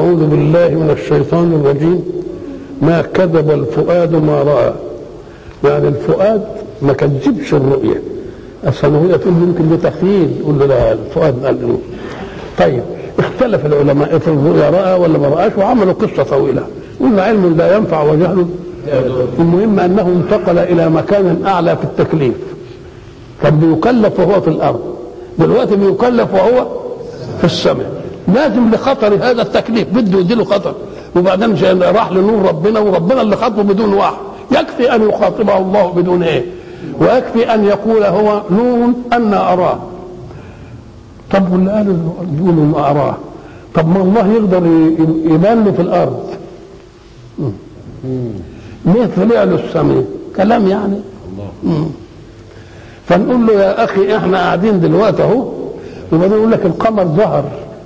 أعوذ بالله من الشيطان الرجيم ما كذب الفؤاد ما رأى يعني الفؤاد ما كذبش الرؤية السنوية تقول يمكن ده تخيل يقول له لا الفؤاد قال له طيب اختلف العلماء في الرؤيا رأى ولا ما رآش وعملوا قصة طويلة قلنا علم لا ينفع وجهل المهم أنه انتقل إلى مكان أعلى في التكليف كان بيكلف وهو في الأرض دلوقتي بيكلف وهو في السماء لازم لخطر هذا التكليف بده يديله خطر وبعدين راح لنور ربنا وربنا اللي خاطبه بدون وحي يكفي ان يخاطبه الله بدون ايه ويكفي ان يقول هو نور ان اراه طب واللي قالوا يقولوا ما اراه طب ما الله يقدر يبان له في الارض ليه طلع له السماء كلام يعني الله فنقول له يا اخي احنا قاعدين دلوقتي اهو وبعدين يقول لك القمر ظهر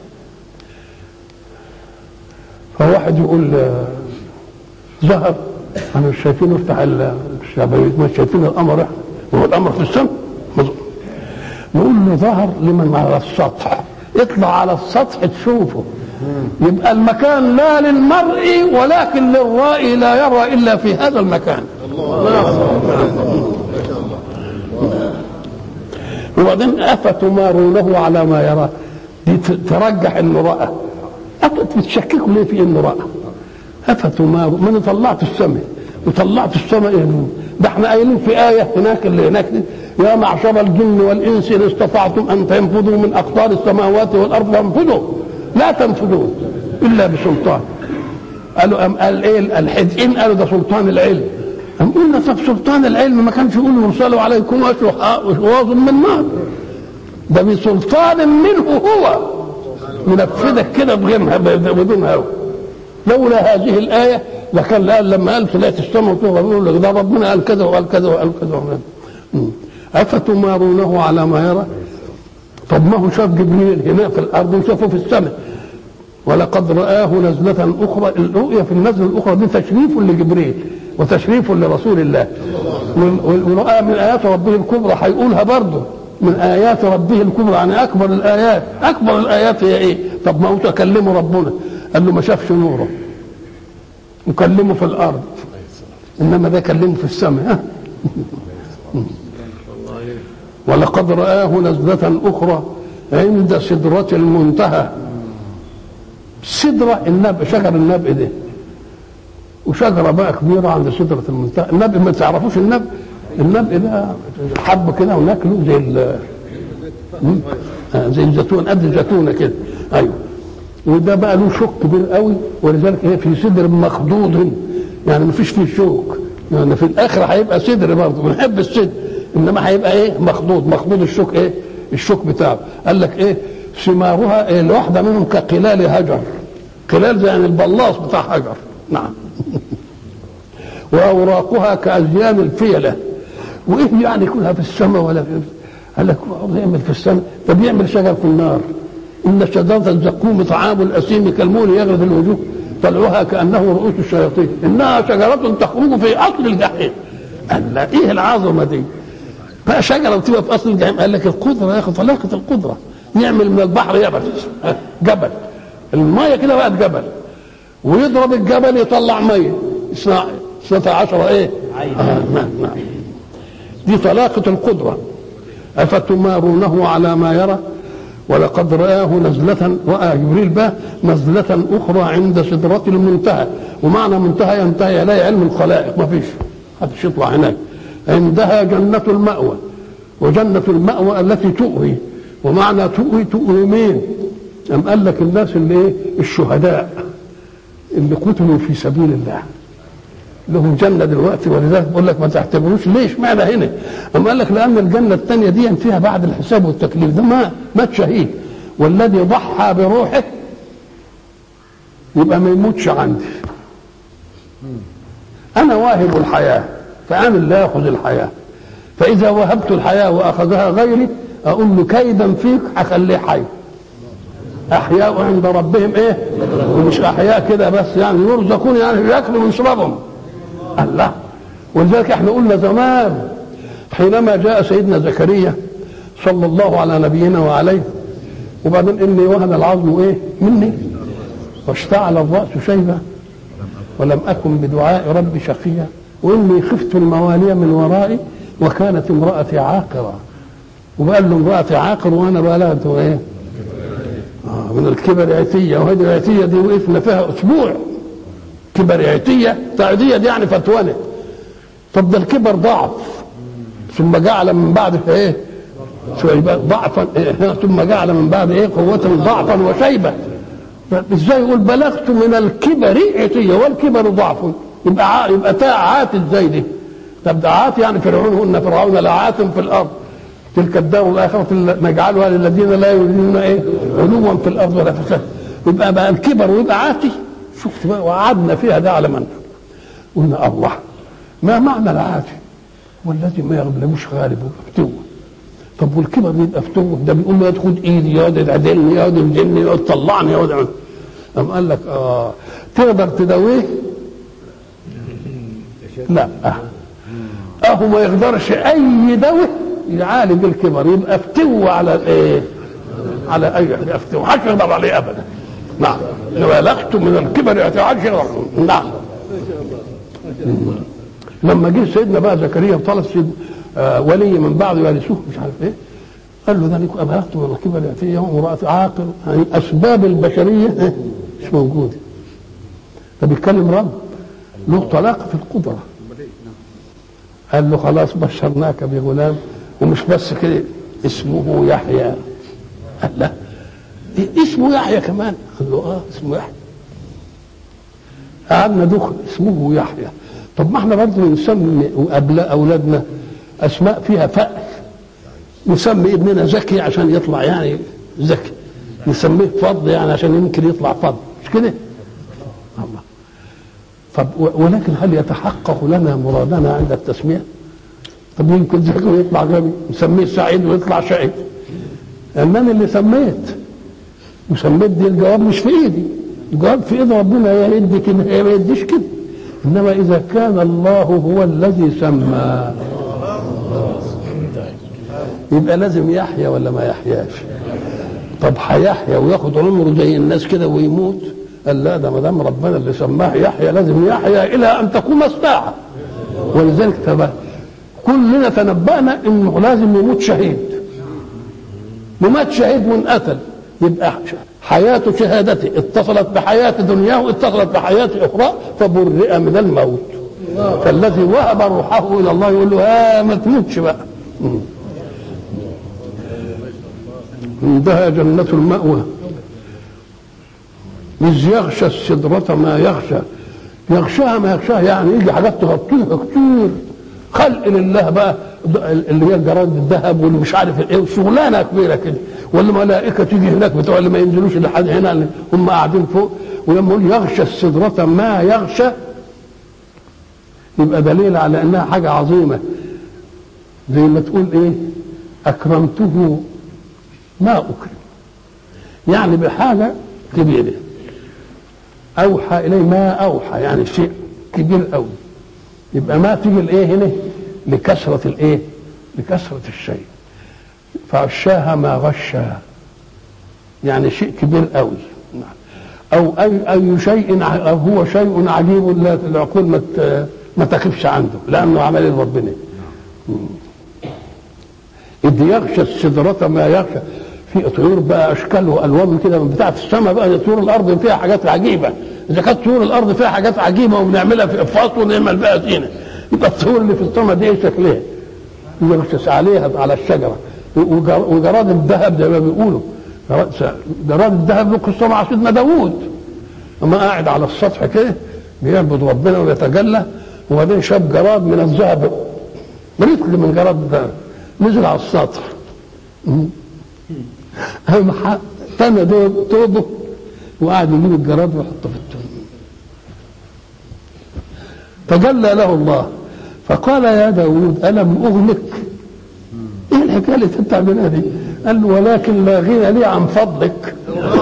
فواحد يقول ظهر انا مش شايفين افتح الشبابيك مش شايفين القمر احنا هو القمر في السماء نقول له ظهر لمن على السطح اطلع على السطح تشوفه يبقى المكان لا للمرء ولكن للرائي لا يرى الا في هذا المكان وبعدين افتمارونه على ما يرى دي ترجح انه راى بتشككوا ليه في انه راى افتماروا ما انا طلعت السماء وطلعت السماء إيه ده احنا قايلين في ايه هناك اللي هناك دي يا معشر الجن والانس ان استطعتم ان تنفذوا من اقطار السماوات والارض فانفذوا لا تنفذون الا بسلطان قالوا أم قال ايه الحدئين قالوا ده سلطان العلم أم قلنا طب سلطان العلم ما كانش يقول يرسلوا عليكم اشواظ من نار ده بسلطان منه هو منفذك كده بغيرها بدون هوى لولا هذه الآية لكان قال لما قال طلعت السماء وتقول لك ده ربنا قال كذا وقال كذا وقال كذا أفتمارونه على ما يرى طب ما هو شاف جبريل هنا في الأرض وشافه في السماء ولقد رآه نزلة أخرى الرؤية في النزلة الأخرى دي تشريف لجبريل وتشريف لرسول الله ورأى من آيات ربه الكبرى هيقولها برضه من آيات ربه الكبرى يعني أكبر الآيات أكبر الآيات هي إيه؟ طب ما هو تكلمه ربنا قال له ما شافش نوره وكلمه في الأرض إنما ده كلمه في السماء ولقد رآه نزلة أخرى عند سدرة المنتهى سدرة النبء شجر النبء ده وشجرة بقى كبيرة عند سدرة المنتهى النبء ما تعرفوش النبء النبء ده حب كده وناكله زي ال زي الزيتون قد الزيتونة كده ايوه وده بقى له شوك كبير قوي ولذلك هي في صدر مخضوض يعني ما فيش فيه شوك يعني في الاخر هيبقى صدر برضه بنحب الصدر انما هيبقى ايه مخضوض مخضوض الشوك ايه الشوك بتاعه قال لك ايه ثمارها إيه الواحده منهم كقلال هجر قلال زي يعني البلاص بتاع حجر نعم واوراقها كازيان الفيله وايه يعني يكونها في السماء ولا في قال لك يعمل في السماء طب يعمل شجر في النار ان شجره الزقوم طعام الاثيم كالمول يغرد الوجوه طلعها كانه رؤوس الشياطين انها شجره تخرج في اصل الجحيم قال لا ايه العظمه دي بقى شجره بتبقى في اصل الجحيم قال لك القدره يا اخي طلاقه القدره يعمل من البحر يبس جبل الميه كده بقت جبل ويضرب الجبل يطلع ميه اثنا عشر ايه آه نعم نعم دي طلاقة القدرة أفتمارونه على ما يرى ولقد رآه نزلة رأى جبريل بقى نزلة أخرى عند سدرة المنتهى ومعنى منتهى ينتهي إليه علم الخلائق ما فيش محدش يطلع هناك عندها جنة المأوى وجنة المأوى التي تؤوي ومعنى تؤوي تؤوي مين؟ أم قال لك الناس اللي إيه؟ الشهداء اللي قتلوا في سبيل الله لهم جنه دلوقتي ولذلك بقول لك ما تعتبروش ليش معنى هنا اما قال لك لان الجنه الثانيه دي فيها بعد الحساب والتكليف ده ما مات شهيد والذي ضحى بروحه يبقى ما يموتش عندي انا واهب الحياه فانا اللي اخذ الحياه فاذا وهبت الحياه واخذها غيري اقول له كيدا فيك اخليه حي احياء عند ربهم ايه ومش احياء كده بس يعني يرزقون يعني ياكلوا ويشربهم الله ولذلك احنا قلنا زمان حينما جاء سيدنا زكريا صلى الله على نبينا وعليه وبعدين اني وهن العظم ايه مني واشتعل الرأس شيبة ولم أكن بدعاء ربي شقيا وإني خفت الموالي من ورائي وكانت امرأتي عاقرة وقال له امرأتي عاقر وأنا بلغت إيه؟ آه من الكبر عتية وهذه العتية دي وقفنا فيها أسبوع كبر عتية تعدية دي يعني فتوانة طب ده الكبر ضعف ثم جعل من بعد ايه شيبة ضعفا إيه ثم جعل من بعد ايه قوة ضعفا وشيبة ازاي يقول بلغت من الكبر عتية والكبر ضعف يبقى ع... يبقى تاء عات ازاي دي طب ده عات يعني فرعون هن فرعون لعات في الارض تلك الدار الاخرة نجعلها للذين لا يريدون ايه علوا في الارض ولا فساد يبقى بقى الكبر ويبقى عاتي شفت بقى وقعدنا فيها ده على من قلنا الله ما معنى العاتي والذي ما يغلبوش غالب وفتوه طب والكبر يبقى فتوه ده بيقول له ياخد ايدي يقعد يعدلني يقعد يمجني يقعد يطلعني يقعد قام قال لك اه تقدر تداويه؟ لا اهو ما يقدرش اي دواء يعالج الكبر يبقى فتوه على الايه؟ على اي فتوه محدش يقدر عليه ابدا نعم بلغت من الكبر يعتبر نعم لما جه سيدنا بقى زكريا وطلب سيد آه ولي من بعض يرثوه مش عارف ايه قال له ذلك ابلغت من الكبر ياتي يوم امراه عاقل يعني اسباب البشريه مش موجوده ده بيتكلم رب له طلاق في القدره قال له خلاص بشرناك بغلام ومش بس كده اسمه يحيى قال لا اسمه يحيى كمان قال له اه اسمه يحيى قعدنا دخل اسمه يحيى طب ما احنا برضه نسمي اولادنا اسماء فيها فأل نسمي ابننا زكي عشان يطلع يعني زكي نسميه فض يعني عشان يمكن يطلع فض مش كده الله طب ولكن هل يتحقق لنا مرادنا عند التسميه طب يمكن زكي ويطلع غبي نسميه سعيد ويطلع شقي انني اللي سميت وسميت دي الجواب مش في ايدي الجواب في ايد ربنا يا يدي كده يا ما يديش كده انما اذا كان الله هو الذي سمى يبقى لازم يحيى ولا ما يحياش طب هيحيى وياخد عمره زي الناس كده ويموت قال لا ده ما دام ربنا اللي سماه يحيى لازم يحيى الى ان تقوم الساعه ولذلك تبقى كلنا تنبأنا انه لازم يموت شهيد ومات شهيد منقتل يبقى حياة شهادته اتصلت بحياة دنياه اتصلت بحياة أخرى فبرئ من الموت فالذي وهب روحه إلى الله يقول له ها ما تموتش بقى عندها جنة المأوى إذ يغشى السدرة ما يغشى يغشاها ما يغشاها يعني يجي حاجات تغطيها كتير خلق لله بقى اللي هي الجراد الذهب واللي مش عارف ايه شغلانه كبيره كده ولا ملائكه تيجي هناك بتوع اللي ما ينزلوش لحد هنا اللي هم قاعدين فوق ولما يقول يغشى السدرة ما يغشى يبقى دليل على انها حاجه عظيمه زي ما تقول ايه اكرمته ما اكرم يعني بحاجه كبيره اوحى اليه ما اوحى يعني شيء كبير قوي يبقى ما تيجي الايه هنا لكثرة الايه لكثرة الشيء فغشاها ما غشاها يعني شيء كبير قوي او اي اي شيء أو هو شيء عجيب لا العقول ما ما تخفش عنده لانه عمل ربنا اذ يغشى السدرة ما يغشى في طيور بقى اشكال والوان كده من بتاعه السماء بقى طيور الارض فيها حاجات عجيبه اذا كانت طيور الارض فيها حاجات عجيبه وبنعملها في افاط ونعمل بقى زينه يبقى الطيور اللي في السماء دي ايه شكلها؟ يغشش عليها على الشجره وجراد الذهب زي ما بيقولوا جراد الذهب له قصه مع سيدنا داوود اما قاعد على السطح كده بيعبد ربنا ويتجلى وبعدين شاف جراد من الذهب رتل من جراد الذهب نزل على السطح قام تنى توبه وقعد يجيب الجراد ويحطه في التوب تجلى له الله فقال يا داود ألم أغلق ايه الحكايه اللي انت بتعملها دي؟ قال له ولكن لا غنى لي عن فضلك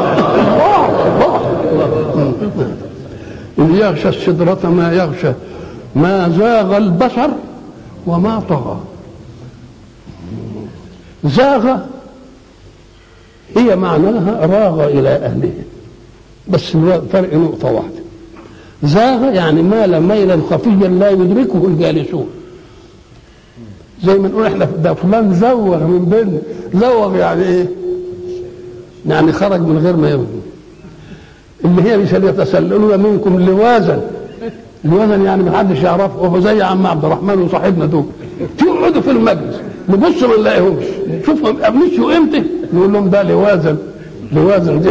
إذ يغشى السدرة ما يغشى ما زاغ البصر وما طغى زاغ هي معناها راغ إلى أهله بس فرق نقطة واحدة زاغ يعني مال ميلا خفيا لا يدركه الجالسون زي ما نقول احنا ده فلان زوغ من بين زوغ يعني ايه؟ يعني خرج من غير ما يبدو اللي هي مش يتسللون منكم لوازا لوازا يعني ما حدش يعرفه وهو زي عم عبد الرحمن وصاحبنا دول يقعدوا في المجلس نبص ما نلاقيهمش نشوفهم مشوا امتى نقول لهم ده لوازا لوازا دي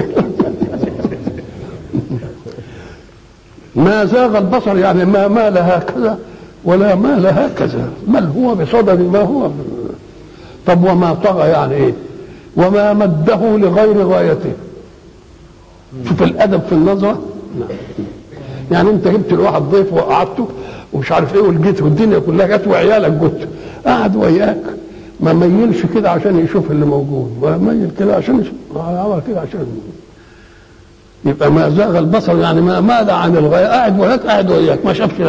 ما زاغ البصر يعني ما مال هكذا ولا مال هكذا بل هو بصدد ما هو طب وما طغى يعني ايه وما مده لغير غايته شوف الادب في النظره يعني انت جبت الواحد ضيف وقعدته ومش عارف ايه ولقيته والدنيا كلها جت وعيالك جت قعد وياك ما ميلش كده عشان يشوف اللي موجود ولا ميل كده عشان يشوف عمل كده عشان يبقى ما زاغ البصر يعني ما ماذا عن الغايه قاعد وياك قاعد وياك ما شافش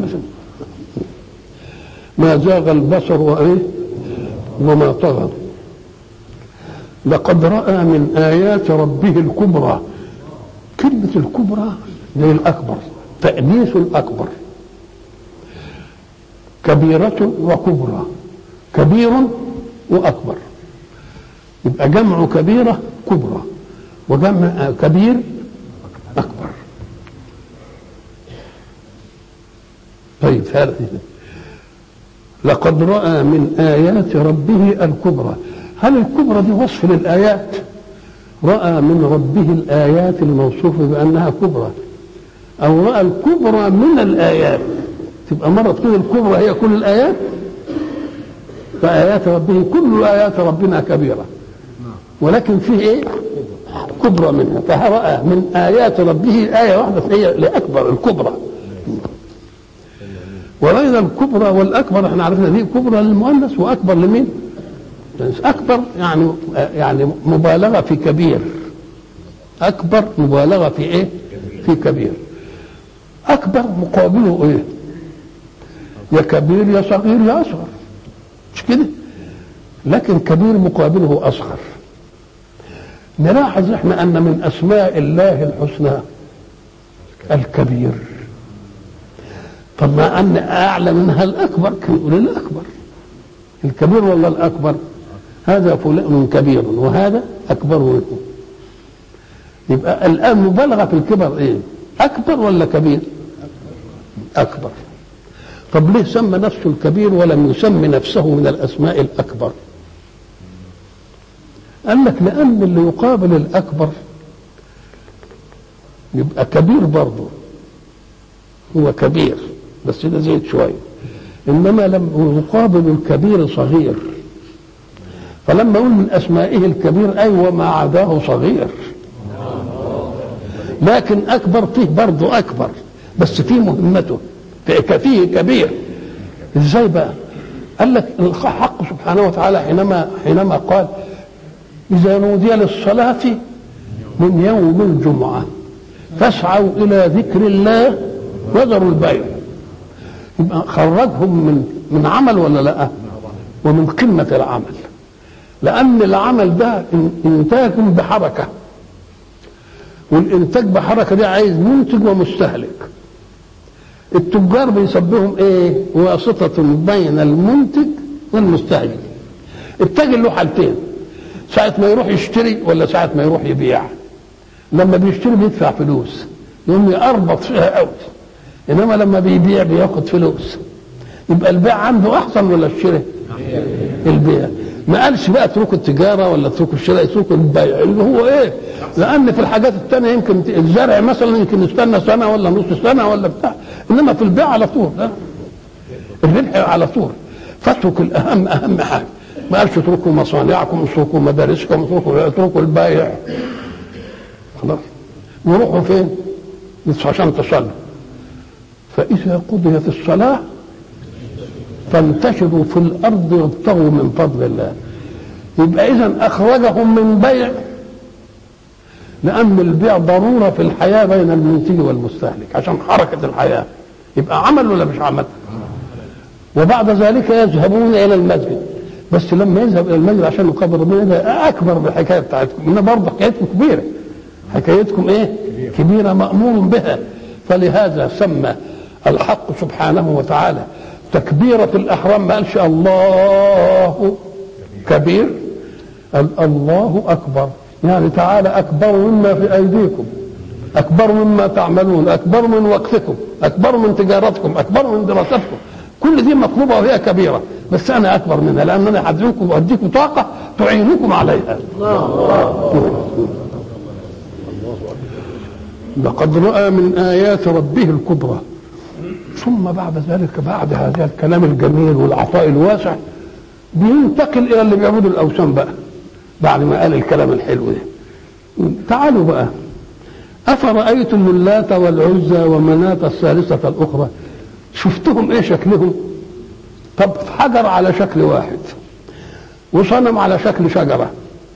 ما زاغ البصر وايه وما طغى لقد راى من ايات ربه الكبرى كلمه الكبرى زي الاكبر تانيث الاكبر كبيرة وكبرى كبير وأكبر يبقى جمع كبيرة كبرى وجمع كبير أكبر طيب هذا لقد رأى من آيات ربه الكبرى هل الكبرى دي وصف للآيات رأى من ربه الآيات الموصوفة بأنها كبرى أو رأى الكبرى من الآيات تبقى مرة تكون الكبرى هي كل الآيات فآيات ربه كل آيات ربنا كبيرة ولكن فيه إيه كبرى منها فرأى من آيات ربه آية واحدة هي لأكبر الكبرى وأيضا الكبرى والأكبر احنا عرفنا دي كبرى للمؤنث وأكبر لمين؟ أكبر يعني يعني مبالغة في كبير أكبر مبالغة في إيه؟ في كبير أكبر مقابله إيه؟ يا كبير يا صغير يا أصغر مش كده؟ لكن كبير مقابله أصغر نلاحظ احنا أن من أسماء الله الحسنى الكبير طب ما أن أعلى منها الأكبر كان يقول الأكبر الكبير ولا الأكبر هذا فلان كبير وهذا أكبر منه يبقى الآن مبالغة في الكبر إيه أكبر ولا كبير أكبر طب ليه سمى نفسه الكبير ولم يسمي نفسه من الأسماء الأكبر قال لك لأن اللي يقابل الأكبر يبقى كبير برضه هو كبير بس ده زيد شوية إنما لم يقابل الكبير صغير فلما يقول من أسمائه الكبير أيوة ما عداه صغير لكن أكبر فيه برضه أكبر بس فيه مهمته فيه كبير ازاي بقى قال لك الحق سبحانه وتعالى حينما حينما قال اذا نودي للصلاه من يوم الجمعه فاسعوا الى ذكر الله وذروا البيع يبقى خرجهم من من عمل ولا لا ومن قمه العمل لان العمل ده انتاج بحركه والانتاج بحركه دي عايز منتج ومستهلك التجار بيسبهم ايه واسطة بين المنتج والمستهلك التاجر له حالتين ساعة ما يروح يشتري ولا ساعة ما يروح يبيع لما بيشتري بيدفع فلوس يقوم يقربط فيها قوي انما لما بيبيع بياخد فلوس يبقى البيع عنده احسن ولا الشراء البيع ما قالش بقى اتركوا التجاره ولا اتركوا الشراء اتركوا البيع اللي هو ايه لان في الحاجات الثانيه يمكن الزرع مثلا يمكن يستنى سنه ولا نص سنه ولا بتاع انما في البيع على طول لا الربح على طول فاترك الاهم اهم حاجه ما قالش اتركوا مصانعكم اتركوا مدارسكم اتركوا اتركوا البيع خلاص وروحوا فين؟ عشان تصلوا فإذا قضيت الصلاة فانتشروا في الأرض وابتغوا من فضل الله يبقى إذا أخرجهم من بيع لأن البيع ضرورة في الحياة بين المنتج والمستهلك عشان حركة الحياة يبقى عمل ولا مش عمل وبعد ذلك يذهبون إلى المسجد بس لما يذهب إلى المسجد عشان يقابل ربنا ده أكبر من الحكاية بتاعتكم إن برضه حكايتكم كبيرة حكايتكم ايه كبيرة مأمور بها فلهذا سمى الحق سبحانه وتعالى تكبيرة الإحرام ما قالش الله كبير قال الله أكبر يعني تعالى أكبر مما في أيديكم أكبر مما تعملون أكبر من وقتكم أكبر من تجارتكم أكبر من دراستكم كل دي مطلوبة وهي كبيرة بس أنا أكبر منها لأن أنا هديكم وأديكم طاقة تعينكم عليها لقد رأى من آيات ربه الكبرى ثم بعد ذلك بعد هذا الكلام الجميل والعطاء الواسع بينتقل إلى اللي بيعبدوا الأوثان بقى بعد ما قال الكلام الحلو ده تعالوا بقى أفرأيتم اللات والعزى ومناة الثالثة الأخرى شفتهم إيه شكلهم طب حجر على شكل واحد وصنم على شكل شجرة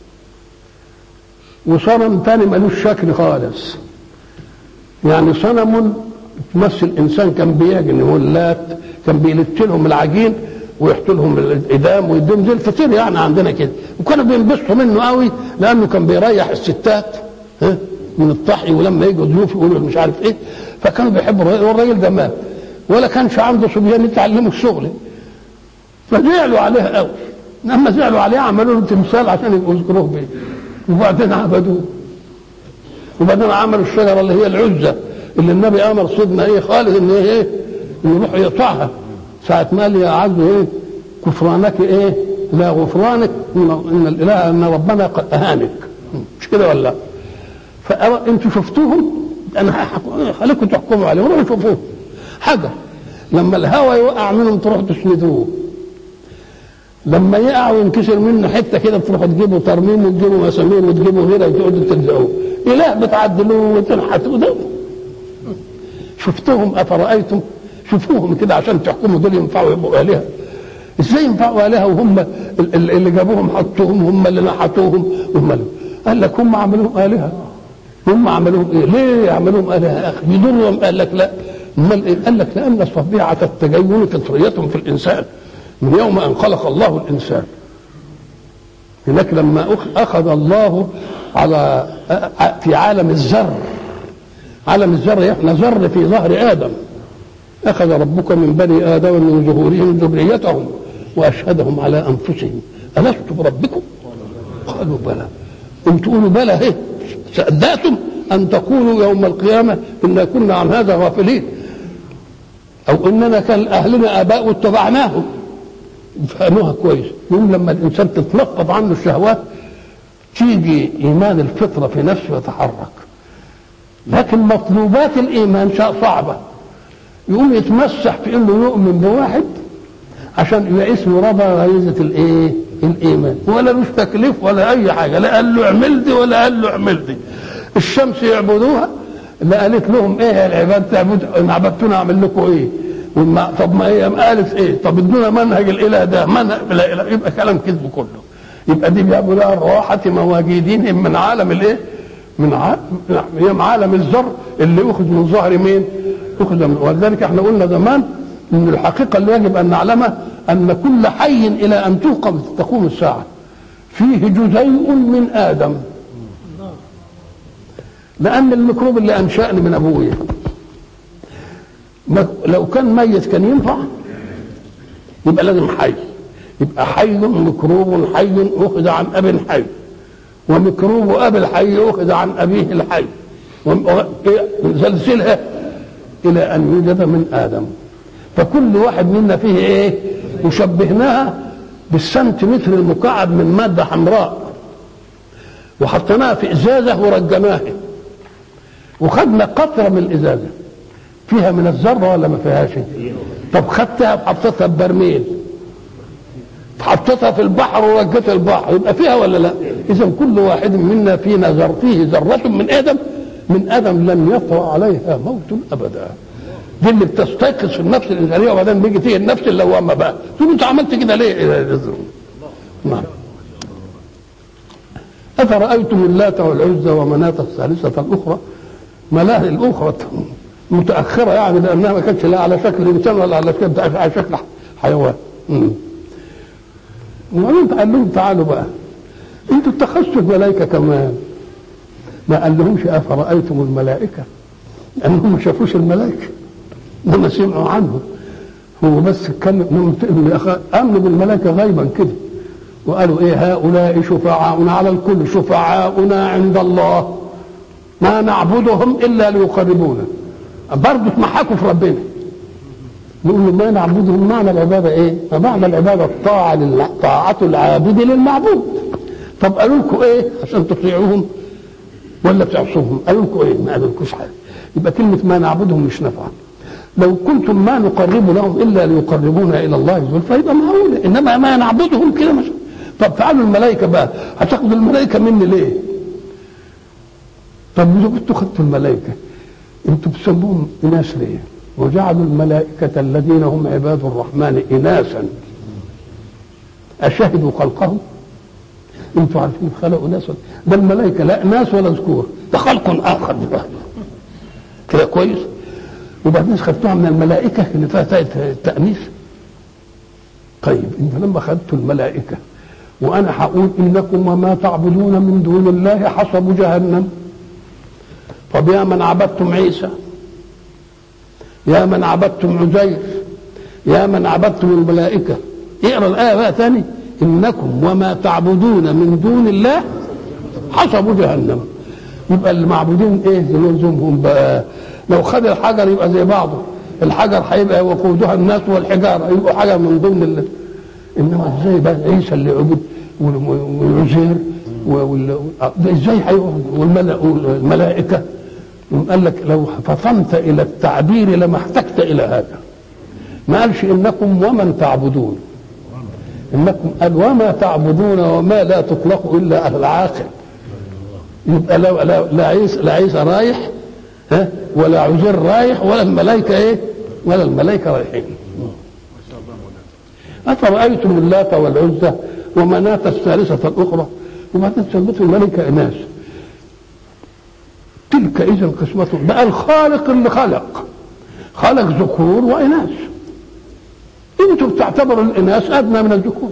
وصنم تاني ملوش شكل خالص يعني صنم تمثل انسان كان بيعجن اللات كان بيلت لهم العجين ويحط لهم الادام ويديهم زي الفطير يعني عندنا كده وكانوا بينبسطوا منه قوي لانه كان بيريح الستات ها من الطحي ولما يجوا ضيوف يقولوا مش عارف ايه فكانوا بيحبوا الراجل والراجل ده مات ولا كانش عنده صبيان يتعلموا الشغل فزعلوا عليه قوي لما زعلوا عليه عملوا له تمثال عشان يبقوا يذكروه بيه وبعدين عبدوه وبعدين عملوا الشجره اللي هي العزه اللي النبي امر سيدنا ايه خالد ان ايه انه يروح يقطعها ساعه ما قال يا عز ايه كفرانك ايه لا غفرانك ان الاله ان ربنا قد اهانك مش كده ولا لا فانتوا شفتوهم انا خليكم تحكموا عليهم روحوا شوفوه حاجه لما الهوى يوقع منهم تروحوا تسندوه لما يقع وينكسر منه حته كده تروحوا تجيبوا ترميم وتجيبوا مسامير وتجيبوا غيره وتقعدوا تلزقوه اله بتعدلوه وتنحتوا ده شفتهم افرايتم شوفوهم كده عشان تحكموا دول ينفعوا يبقوا الهه ازاي ينفعوا الهه وهم اللي جابوهم حطوهم هم اللي نحتوهم هم اللي قال لك هم عملوهم الهه هم عملوهم ايه؟ ليه عملوهم الهه يا اخي؟ يضرهم قال لك لا امال ايه؟ قال لك لان طبيعه التجين فطريه في الانسان من يوم ان خلق الله الانسان هناك لما اخذ الله على في عالم الذر عالم الذر احنا ذر في ظهر ادم اخذ ربك من بني ادم من ظهورهم ذريتهم واشهدهم على انفسهم الست بربكم قالوا بلى ان تقولوا بلى ايه صدقتم ان تقولوا يوم القيامه انا كنا عن هذا غافلين او اننا كان اهلنا اباء واتبعناهم فهموها كويس يوم لما الانسان تتنقض عنه الشهوات تيجي ايمان الفطره في نفسه يتحرك لكن مطلوبات الايمان صعبه يقوم يتمسح في انه يؤمن بواحد عشان يبقى اسمه رضى غريزه الايه؟ الايمان ولا مش تكليف ولا اي حاجه لا قال له اعمل دي ولا قال له اعمل دي الشمس يعبدوها لا قالت لهم ايه العباد تعبد ان عبدتونا اعمل لكم ايه؟ وما طب ما هي قالت ايه؟ طب ادونا منهج الاله ده منهج لا اله يبقى كلام كذب كله يبقى دي بيعملوها الراحه مواجدين من عالم الايه؟ من عالم عالم الذر اللي اخذ من ظهر مين؟ اخذ من ولذلك احنا قلنا زمان ان الحقيقه اللي يجب ان نعلمها ان كل حي الى ان توقف تقوم الساعه فيه جزيء من ادم لان الميكروب اللي انشاني من ابويا لو كان ميت كان ينفع يبقى لازم حي يبقى حي ميكروب حي اخذ عن اب حي وميكروب اب الحي اخذ عن ابيه الحي سلسلها الى ان يوجد من ادم فكل واحد منا فيه ايه وشبهناها بالسنتيمتر المكعب من ماده حمراء وحطيناها في ازازه ورجمناها وخدنا قطره من الازازه فيها من الذره ولا ما فيهاش طب خدتها وحطيتها ببرميل حطيتها في البحر ورجيت البحر يبقى فيها ولا لا اذا كل واحد منا فينا ذر فيه ذره من ادم من ادم لم يطرا عليها موت ابدا دي اللي بتستيقظ في النفس الانسانيه وبعدين بيجي تيجي النفس اللوامه بقى تقول انت عملت كده ليه؟ نعم افرايتم اللات والعزى ومناه الثالثه الاخرى مناه الاخرى متاخره يعني لانها ما كانتش لا على شكل انسان ولا على شكل على شكل حيوان وبعدين قال لهم تعالوا بقى انتوا اتخذتوا الملائكه كمان ما قال لهمش افرايتم الملائكه لانهم ما شافوش الملائكه انما سمعوا عنه هو بس اتكلم امنوا بالملائكه غيبا كده وقالوا ايه هؤلاء شفعاؤنا على الكل شفعاؤنا عند الله ما نعبدهم الا ليقربونا برضه اتمحكوا في ربنا نقول له ما نعبدهم معنى العباده ايه؟ فمعنى العباده الطاعه لله طاعه العابد للمعبود طب قالوا لكم ايه عشان تطيعوهم ولا تعصوهم؟ قالوا لكم ايه؟ ما قالوا لكوش حاجه يبقى كلمه ما نعبدهم مش نافعه لو كنتم ما نقرب لهم الا ليقربونا الى الله زلفى يبقى معقوله انما ما نعبدهم كده مش طب تعالوا الملائكه بقى هتاخدوا الملائكه مني ليه؟ طب اذا كنتوا خدتوا الملائكه انتوا بتسموهم اناث ليه؟ وجعلوا الملائكه الذين هم عباد الرحمن اناثا اشهدوا خلقهم؟ انتوا عارفين خلقوا ناس ده الملائكه لا ناس ولا ذكور ده خلق اخر بقى كده كويس؟ وبعدين خدتوها من الملائكة اللي فيها التأنيث طيب انت لما خدتوا الملائكة وأنا هقول إنكم وما تعبدون من دون الله حصب جهنم طب يا من عبدتم عيسى يا من عبدتم عزير يا من عبدتم الملائكة اقرا الآية بقى ثاني إنكم وما تعبدون من دون الله حصب جهنم يبقى المعبودين ايه يلزمهم بقى لو خد الحجر يبقى زي بعضه الحجر هيبقى وقودها الناس والحجاره يبقوا حاجه من ضمن ال... انما ازاي بقى عيسى اللي عبد والعزير ازاي والملائكه قال لك لو فطنت الى التعبير لما احتجت الى هذا ما قالش انكم ومن تعبدون انكم قال وما تعبدون وما لا تطلق الا على العاقل يبقى لا لا لا عيسى لا عيسى رايح ها ولا عزير رايح ولا الملائكة ايه ولا الملائكة رايحين أفرأيتم اللات والعزى ومناة الثالثة الأخرى وبعدين سميتوا الملائكة إناث تلك إذا قسمة بقى الخالق اللي خلق خلق ذكور وإناث انتوا بتعتبروا الإناث أدنى من الذكور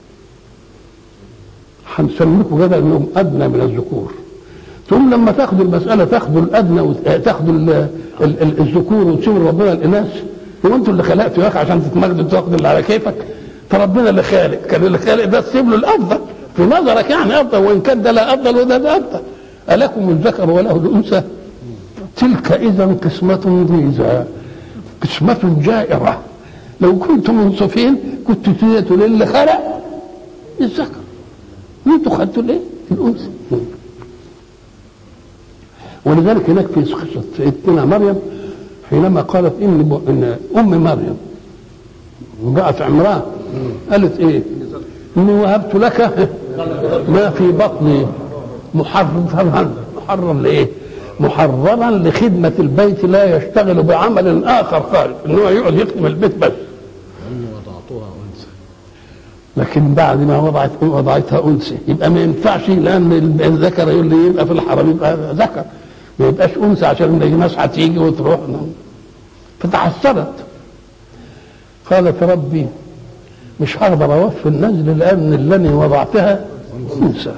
هنسميكم كده انهم ادنى من الذكور ثم لما تاخدوا المساله تاخدوا الادنى وتاخدوا الذكور وتسيبوا ربنا الاناث هو انتوا اللي خلقتوا يا اخي عشان تتمجدوا تاخدوا اللي على كيفك فربنا اللي خالق كان اللي خالق ده تسيب له الافضل في نظرك يعني افضل وان كان ده لا افضل وده ده افضل الكم الذكر وله الانثى تلك اذا قسمه ضيزى قسمه جائره لو كنتم منصفين كنتوا تديتوا للي خلق الذكر انتوا خدتوا الايه؟ الانثى ولذلك هناك في قصه سيدتنا مريم حينما قالت ان ان ام مريم امراه عمران قالت ايه؟ اني وهبت لك ما في بطني محررا محررا لايه؟ محررا لخدمة البيت لا يشتغل بعمل آخر خارج إن هو يقعد يخدم البيت بس وضعتها انثى لكن بعد ما وضعت وضعتها انثى يبقى ما ينفعش لان الذكر يقول لي يبقى في الحرم يبقى ذكر ما يبقاش انثى عشان الناس هتيجي وتروح فتحسرت قالت ربي مش هقدر اوفي النزل لان اللي وضعتها انثى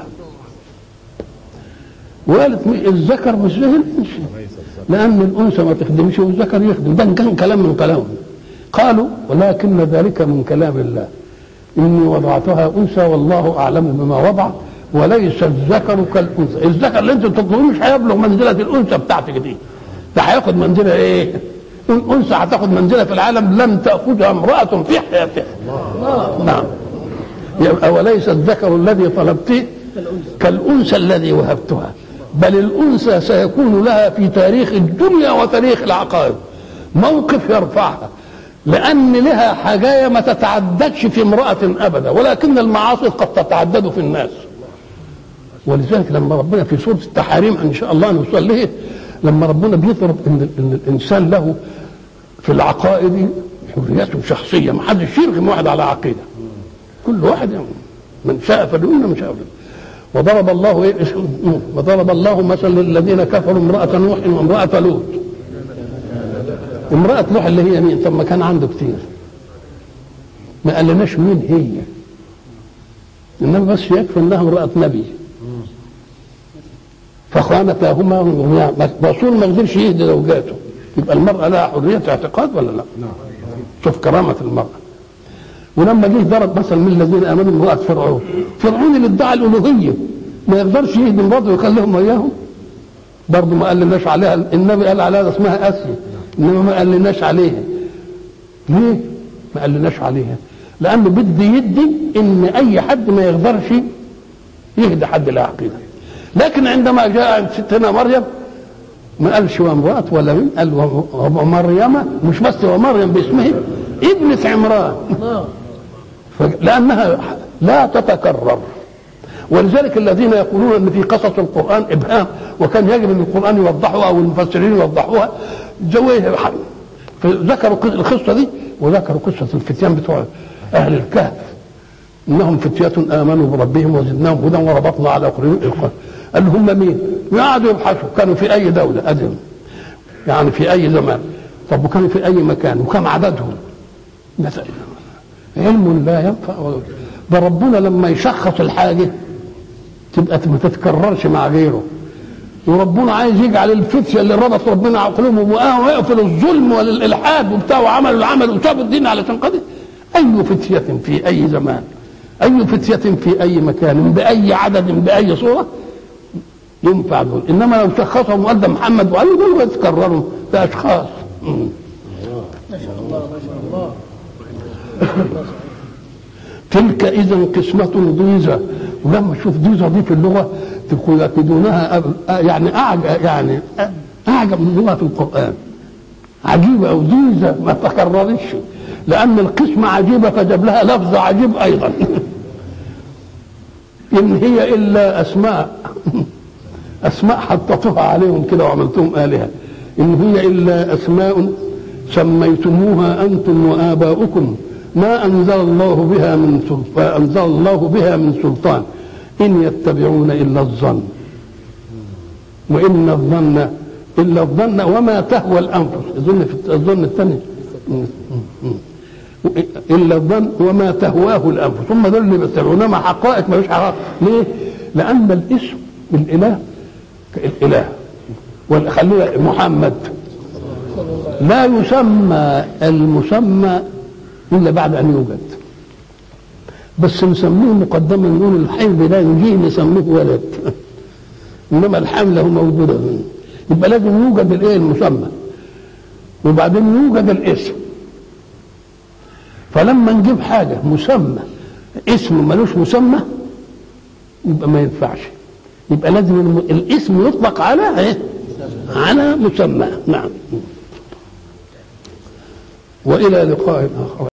وقالت الذكر مش زي الانثى لان الانثى ما تخدمش والذكر يخدم ده كان كلام من كلامهم قالوا ولكن ذلك من كلام الله إني وضعتها أنثى والله أعلم بما وضع وليس الذكر كالأنثى الذكر اللي أنت تطلبه مش هيبلغ منزلة الأنثى بتاعتك دي ده هياخد منزلة إيه؟ الأنثى هتاخد منزلة في العالم لم تأخذها امرأة في حياتها نعم يبقى وليس الذكر الذي طلبته كالأنثى الذي وهبتها بل الأنثى سيكون لها في تاريخ الدنيا وتاريخ العقائد موقف يرفعها لأن لها حاجاية ما تتعددش في امرأة أبدا ولكن المعاصي قد تتعدد في الناس ولذلك لما ربنا في سورة التحاريم إن شاء الله نوصل له لما ربنا بيضرب إن, إن الإنسان له في العقائد حريته شخصية ما حدش يرغم واحد على عقيدة كل واحد يعني من شاء فليؤمن من شاء فليؤمن وضرب الله ايه وضرب الله مثلا للذين كفروا امرأة نوح وامرأة لوط امرأة نوح اللي هي مين؟ طب ما كان عنده كتير. ما قالناش مين هي. انما بس يكفي انها امرأة نبي. فخانتاهما الرسول ما قدرش يهدي زوجاته يبقى المرأة لها حرية اعتقاد ولا لا؟ نعم شوف كرامة المرأة ولما جه ضرب مثل من الذين امنوا امرأة فرعون فرعون اللي ادعى الألوهية ما يقدرش يهدي مراته ويخليهم وياهم برضه ما قالناش عليها النبي قال عليها ده اسمها اسيا انما ما قالناش عليها ليه؟ ما قالناش عليها لانه بده يدي ان اي حد ما يقدرش يهدي حد لا عقيده لكن عندما جاء عند ستنا مريم ما قالش وامرأة ولا من قال ومريم مش بس ومريم باسمه ابنة عمران ف- لأنها لا تتكرر ولذلك الذين يقولون ان في قصص القران ابهام وكان يجب ان القران يوضحها او المفسرين يوضحوها زويه ذكروا قص- القصه دي وذكروا قصه الفتيان بتوع اهل الكهف انهم فتية امنوا بربهم وزدناهم هدى وربطنا على قلوبهم قال هم مين؟ قعدوا يبحثوا كانوا في اي دوله ادم يعني في اي زمان طب وكانوا في اي مكان وكم عددهم؟ مثلا علم لا ينفع ولا يضر. ده ربنا لما يشخص الحاجه تبقى ما تتكررش مع غيره وربنا عايز يجعل الفتية اللي ربط ربنا على قلوبهم وقاموا وقفوا للظلم وللالحاد وبتاع وعملوا العمل وسابوا الدين علشان قدر اي فتية في اي زمان اي فتية في اي مكان باي عدد باي صورة ينفع دول انما لو شخصهم وقال ده محمد وقالوا دول يتكرروا ده اشخاص مم. تلك اذا قسمة ضيزة ولما تشوف ضيزة دي في اللغة تقول يكيدونها أب- يعني اعجب يعني اعجب من لغة في القرآن عجيبة او ضيزة ما تكررش لأن القسمة عجيبة فجاب لها لفظ عجيب أيضا إن هي إلا أسماء أسماء حطيتوها عليهم كده وعملتهم آلهة إن هي إلا أسماء سميتموها أنتم وآباؤكم ما أنزل الله بها من سلطان أنزل الله بها من سلطان إن يتبعون إلا الظن وإن الظن إلا الظن وما تهوى الأنفس الظن في الظن الثاني إلا الظن وما تهواه الأنفس هم دول اللي بيتبعوا إنما حقائق ملوش حقائق ليه؟ لأن الاسم الإله الإله خلونا محمد لا يسمى المسمى إلا بعد أن يوجد بس نسميه مقدما نقول الحمل لا يجي نسميه ولد انما الحمله موجوده يبقى لازم يوجد الايه المسمى وبعدين يوجد الاسم فلما نجيب حاجه مسمى اسم ملوش مسمى يبقى ما ينفعش يبقى لازم الم- الاسم يطلق على ايه على مسمى نعم والى لقاء اخر